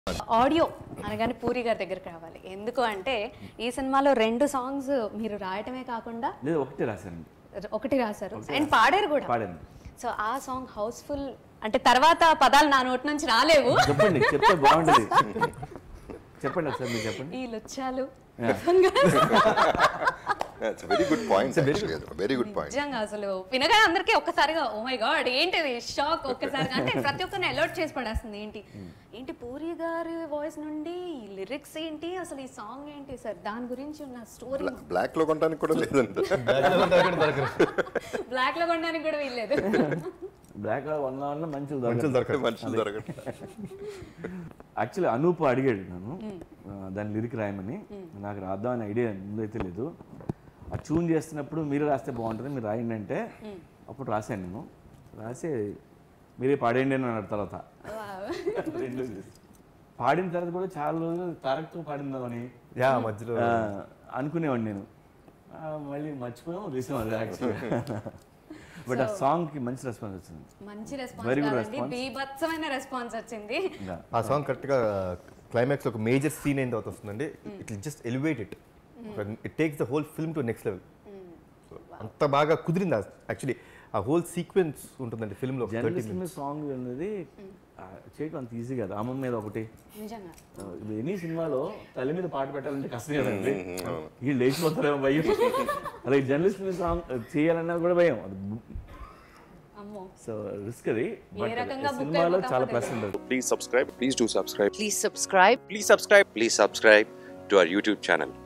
Audio అనగానే పూరి గారి దగ్గరికి రావాలి ఎందుకు అంటే ఈ సినిమాలో రెండు సాంగ్స్ మీరు రాయటమే కాకుండా లేదు ఒకటే రాశానండి ఒకటి రాశారు అండ్ పాడారు కూడా పాడాను సో ఆ సాంగ్ హౌస్ఫుల్ అంటే తర్వాత పదాలు నా నోటి నుంచి రాలేవు చెప్పండి చెప్తే బాగుంటుంది చెప్పండి ఒకసారి మీరు చెప్పండి ఈ లుచ్చాలు it's very good point very good point నిజంగా అసలు వినగానే అందరికీ ఒక్కసారిగా ఓ మై గాడ్ ఏంటిది షాక్ ఒక్కసారిగా అంటే ప్రతి ఒక్కరిని అలర్ట్ చేసి పడేస్తుంది ఏంటి ఏంటి పూరి గారి వాయిస్ నుండి లిరిక్స్ ఏంటి అసలు ఈ సాంగ్ ఏంటి సార్ దాని గురించి ఉన్న స్టోరీ బ్లాక్ లో కొనడానికి కూడా లేదండి బ్లాక్ లో కొనడానికి కూడా వీల్లేదు బ్లాక్ వన్ వన్ మంచి మంచులు దొరకదు మనుషులు దొరకదు యాక్చువల్లీ అనూప్ అడిగాడు నన్ను ఆ, దాని లిరిక్ రాయమని నాకు రాద్దాం అనే ఐడియా ముందైతే లేదు ఆ ట్యూన్ చేస్తున్నప్పుడు మీరు రాస్తే బాగుంటుంది మీరు రాయండి అంటే అప్పుడు రాశాను నేను రాసి మీరే పాడేయండి అని అన్నాడు తర్వాత రెండు చేసి. పాడిన తర్వాత కూడా చాలా రోజులు తారక్తో పాడిందామని యా మధ్యలో ఆ, అనుకునేవాడిని నేను ఆ, మళ్ళీ మర్చిపోయాం రీసెంట్ అది యాక్చువల్గా బట్ ఆ సాంగ్కి మంచి రెస్పాన్స్ వచ్చింది మంచి రెస్పాన్స్ Very good కాదండి response. బీభత్సమైన రెస్పాన్స్ వచ్చింది ఇంకా ఆ సాంగ్ కరెక్ట్గా క్లైమాక్స్ ఒక మేజర్ సీన్ అయిన తర్వాత వస్తుందండి it just elevate it it takes the whole film to next level అంత బాగా కుదిరింది యాక్చువల్లీ ఆ హోల్ సీక్వెన్స్ ఉంటుందండి ఫిల్మ్లో థర్టీ జర్నలిస్ట్ మీద సాంగ్ అనేది ఆ, చేయడం అంత ఈజీ కాదు అమ్మ మీద ఒకటి నిజంగా ఎనీ సినిమాలో తల్లి మీద పాట పెట్టాలంటే కష్టం కదండి వీళ్ళు లేచిపోతారేమో భయం అలాగే జర్నలిస్ట్ మీద సాంగ్ చేయాలన్నా కూడా భయం అది అమ్మో సో రిస్క్ అది బట్ రకంగా book సినిమాలో అయిపోతామో చాలా తెలియదు. ప్లస్ ఉంటుంది Please subscribe. Please do subscribe. Please subscribe. Please subscribe. Please subscribe to our YouTube channel.